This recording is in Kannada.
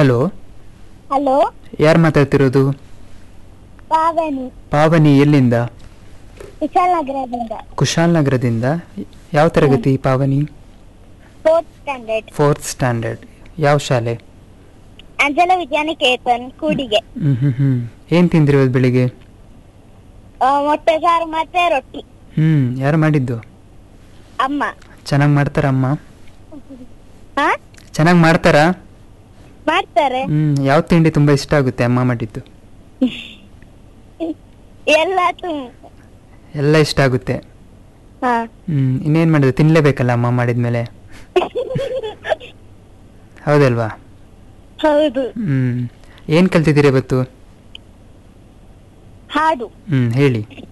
ಹಲೋ ಹಲೋ ಯಾರು ಮಾತಾಡ್ತಿರೋದು ಪಾವನಿ ಪಾವನಿ ಎಲ್ಲಿಂದ ವಿಶಾಲನಗರದಿಂದ ಕುಶಾಲನಗರದಿಂದ ಯಾವ ತರಗತಿ Pavani fourth standard fourth standard ಯಾವ ಶಾಲೆ ಅಂಜಲ ವಿದ್ಯಾನಿಕೇತನ್ ಕೂಡಿಗೆ ಹ್ಮ್ ಹ್ಮ್ ಹ್ಮ್ ಏನ್ ತಿಂದ್ರಿ ಇವತ್ತು ಬೆಳಿಗ್ಗೆ ಆ, ಮೊಟ್ಟೆ ಸಾರು ಮತ್ತೆ ರೊಟ್ಟಿ ಹ್ಮ್ ಯಾರು ಮಾಡಿದ್ದು ಅಮ್ಮ ಚೆನ್ನಾಗಿ ಮಾಡ್ತಾರ ಅಮ್ಮ ಹಾ ಚೆನ್ನಾಗಿ ಮಾಡ್ತಾರಾ ಮಾಡ್ತಾರೆ ಹ್ಮ್ ಯಾವ ತಿಂಡಿ ತುಂಬಾ ಇಷ್ಟ ಆಗುತ್ತೆ ಅಮ್ಮ ಮಾಡಿದ್ದು ಎಲ್ಲ ತುಂ ಎಲ್ಲ ಇಷ್ಟ ಆಗುತ್ತೆ ಹಾ ಹ್ಮ್ ಇನ್ನೇನ್ ಮಾಡಿದ್ರು ತಿನ್ಲೇಬೇಕಲ್ಲ ಅಮ್ಮ ಮಾಡಿದ್ಮೇಲೆ ಹೌದಲ್ವಾ ಹೌದು ಹ್ಮ್ ಏನ್ ಕಲ್ತಿದ್ದೀರಿ ಇವತ್ತು ಹಾಡು ಹ್ಮ್ ಹೇಳಿ